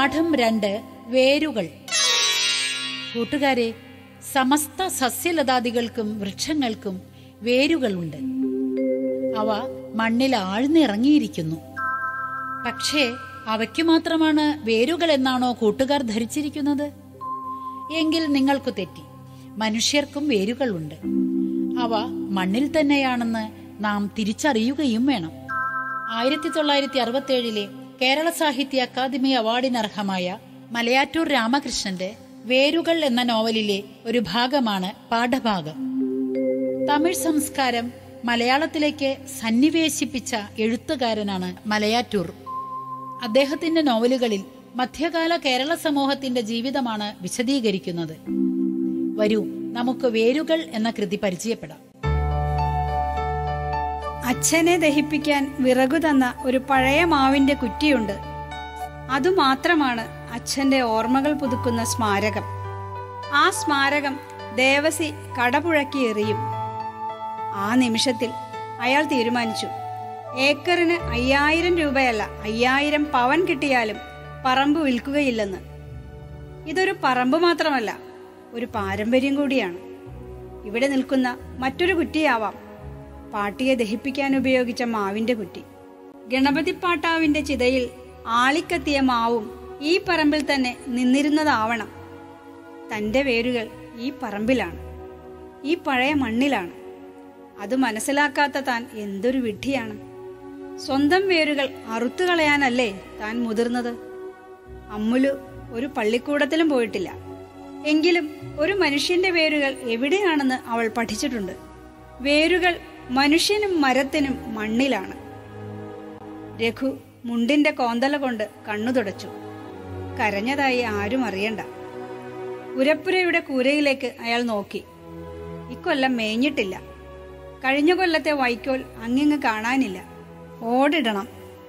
പാഠം രണ്ട് വേരുകൾ കൂട്ടുകാരെ സമസ്ത സസ്യലതാദികൾക്കും വൃക്ഷങ്ങൾക്കും വേരുകളുണ്ട് അവ മണ്ണിൽ ആഴ്ന്നിറങ്ങിയിരിക്കുന്നു പക്ഷേ അവയ്ക്കു മാത്രമാണ് വേരുകൾ എന്നാണോ കൂട്ടുകാർ ധരിച്ചിരിക്കുന്നത് എങ്കിൽ നിങ്ങൾക്ക് തെറ്റി മനുഷ്യർക്കും വേരുകളുണ്ട് അവ മണ്ണിൽ തന്നെയാണെന്ന് നാം തിരിച്ചറിയുകയും വേണം ആയിരത്തി തൊള്ളായിരത്തി അറുപത്തിയേഴിലെ കേരള സാഹിത്യ അക്കാദമി അവാർഡിനർഹമായ മലയാറ്റൂർ രാമകൃഷ്ണന്റെ വേരുകൾ എന്ന നോവലിലെ ഒരു ഭാഗമാണ് പാഠഭാഗം തമിഴ് സംസ്കാരം മലയാളത്തിലേക്ക് സന്നിവേശിപ്പിച്ച എഴുത്തുകാരനാണ് മലയാറ്റൂർ അദ്ദേഹത്തിന്റെ നോവലുകളിൽ മധ്യകാല കേരള സമൂഹത്തിന്റെ ജീവിതമാണ് വിശദീകരിക്കുന്നത് വരൂ നമുക്ക് വേരുകൾ എന്ന കൃതി പരിചയപ്പെടാം അച്ഛനെ ദഹിപ്പിക്കാൻ വിറകു തന്ന ഒരു പഴയ മാവിന്റെ കുറ്റിയുണ്ട് അതുമാത്രമാണ് അച്ഛന്റെ ഓർമ്മകൾ പുതുക്കുന്ന സ്മാരകം ആ സ്മാരകം ദേവസി കടപുഴക്കി എറിയും ആ നിമിഷത്തിൽ അയാൾ തീരുമാനിച്ചു ഏക്കറിന് അയ്യായിരം രൂപയല്ല അയ്യായിരം പവൻ കിട്ടിയാലും പറമ്പ് വിൽക്കുകയില്ലെന്ന് ഇതൊരു പറമ്പ് മാത്രമല്ല ഒരു പാരമ്പര്യം കൂടിയാണ് ഇവിടെ നിൽക്കുന്ന മറ്റൊരു കുറ്റിയാവാം പാട്ടിയെ ദഹിപ്പിക്കാൻ ഉപയോഗിച്ച മാവിന്റെ കുറ്റി ഗണപതി പാട്ടാവിന്റെ ചിതയിൽ ആളിക്കത്തിയ മാവും ഈ പറമ്പിൽ തന്നെ നിന്നിരുന്നതാവണം തന്റെ വേരുകൾ ഈ പറമ്പിലാണ് ഈ പഴയ മണ്ണിലാണ് അത് മനസ്സിലാക്കാത്ത താൻ എന്തൊരു വിഡ്ഢിയാണ് സ്വന്തം വേരുകൾ അറുത്തു കളയാനല്ലേ താൻ മുതിർന്നത് അമ്മുലു ഒരു പള്ളിക്കൂടത്തിലും പോയിട്ടില്ല എങ്കിലും ഒരു മനുഷ്യന്റെ വേരുകൾ എവിടെയാണെന്ന് അവൾ പഠിച്ചിട്ടുണ്ട് വേരുകൾ മനുഷ്യനും മരത്തിനും മണ്ണിലാണ് രഘു മുണ്ടിന്റെ കോന്തല കൊണ്ട് കണ്ണു തുടച്ചു കരഞ്ഞതായി ആരും അറിയണ്ട ഉരപ്പുരയുടെ കൂരയിലേക്ക് അയാൾ നോക്കി ഇക്കൊല്ലം മേഞ്ഞിട്ടില്ല കഴിഞ്ഞ കൊല്ലത്തെ വൈക്കോൽ അങ്ങിങ്ങ് കാണാനില്ല ഓടിടണം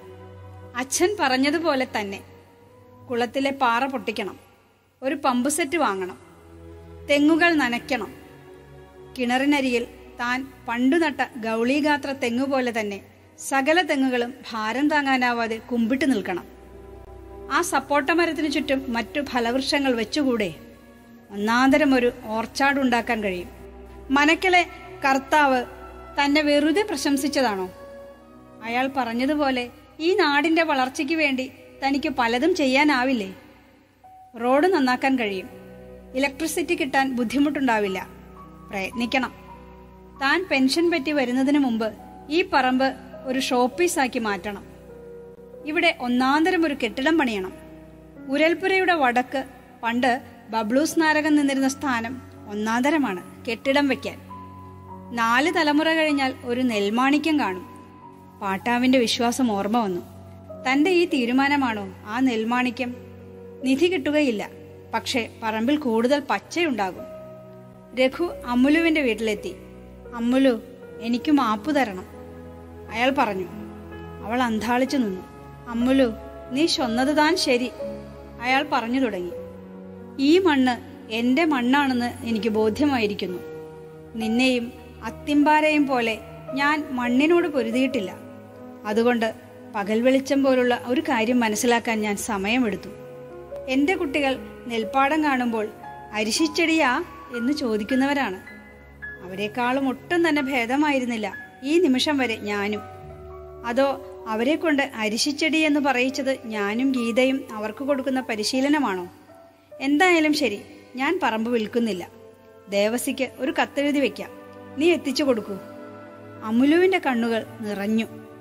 അച്ഛൻ പറഞ്ഞതുപോലെ തന്നെ കുളത്തിലെ പാറ പൊട്ടിക്കണം ഒരു പമ്പ് സെറ്റ് വാങ്ങണം തെങ്ങുകൾ നനയ്ക്കണം കിണറിനരികിൽ താൻ പണ്ടു നട്ട ഗൗളീഗാത്ര തെങ്ങുപോലെ തന്നെ സകല തെങ്ങുകളും ഭാരം താങ്ങാനാവാതെ കുമ്പിട്ട് നിൽക്കണം ആ സപ്പോട്ട മരത്തിനു ചുറ്റും മറ്റു ഫലവൃക്ഷങ്ങൾ വെച്ചുകൂടെ ഒന്നാന്തരം ഒരു ഓർച്ചാഡ് ഉണ്ടാക്കാൻ കഴിയും മനക്കലെ കർത്താവ് തന്നെ വെറുതെ പ്രശംസിച്ചതാണോ അയാൾ പറഞ്ഞതുപോലെ ഈ നാടിന്റെ വളർച്ചയ്ക്ക് വേണ്ടി തനിക്ക് പലതും ചെയ്യാനാവില്ലേ റോഡ് നന്നാക്കാൻ കഴിയും ഇലക്ട്രിസിറ്റി കിട്ടാൻ ബുദ്ധിമുട്ടുണ്ടാവില്ല പ്രയത്നിക്കണം താൻ പെൻഷൻ പറ്റി വരുന്നതിന് മുമ്പ് ഈ പറമ്പ് ഒരു ഷോപ്പീസാക്കി മാറ്റണം ഇവിടെ ഒന്നാന്തരം ഒരു കെട്ടിടം പണിയണം ഉരൽപുരയുടെ വടക്ക് പണ്ട് ബബ്ലൂസ് നാരകം നിന്നിരുന്ന സ്ഥാനം ഒന്നാന്തരമാണ് കെട്ടിടം വെക്കാൻ നാല് തലമുറ കഴിഞ്ഞാൽ ഒരു നെൽമാണിക്യം കാണും പാട്ടാവിന്റെ വിശ്വാസം ഓർമ്മ വന്നു തന്റെ ഈ തീരുമാനമാണോ ആ നെൽമാണിക്യം നിധി കിട്ടുകയില്ല പക്ഷേ പറമ്പിൽ കൂടുതൽ പച്ചയുണ്ടാകും രഘു അമ്മുലുവിന്റെ വീട്ടിലെത്തി അമ്മുലു എനിക്ക് മാപ്പു തരണം അയാൾ പറഞ്ഞു അവൾ അന്താളിച്ചു നിന്നു അമ്മുലു നീ ചൊന്നത് താൻ ശരി അയാൾ പറഞ്ഞു തുടങ്ങി ഈ മണ്ണ് എന്റെ മണ്ണാണെന്ന് എനിക്ക് ബോധ്യമായിരിക്കുന്നു നിന്നെയും അത്തിമ്പാരയും പോലെ ഞാൻ മണ്ണിനോട് പൊരുതിയിട്ടില്ല അതുകൊണ്ട് പകൽ വെളിച്ചം പോലുള്ള ഒരു കാര്യം മനസ്സിലാക്കാൻ ഞാൻ സമയമെടുത്തു എന്റെ കുട്ടികൾ നെൽപ്പാടം കാണുമ്പോൾ അരിശിച്ചെടിയാ എന്ന് ചോദിക്കുന്നവരാണ് അവരെക്കാളും ഒട്ടും തന്നെ ഭേദമായിരുന്നില്ല ഈ നിമിഷം വരെ ഞാനും അതോ അവരെ കൊണ്ട് അരിശിച്ചെടി എന്ന് പറയിച്ചത് ഞാനും ഗീതയും അവർക്ക് കൊടുക്കുന്ന പരിശീലനമാണോ എന്തായാലും ശരി ഞാൻ പറമ്പ് വിൽക്കുന്നില്ല ദേവസിക്ക് ഒരു കത്തെഴുതി വെക്കാം നീ എത്തിച്ചു കൊടുക്കൂ അമുലുവിന്റെ കണ്ണുകൾ നിറഞ്ഞു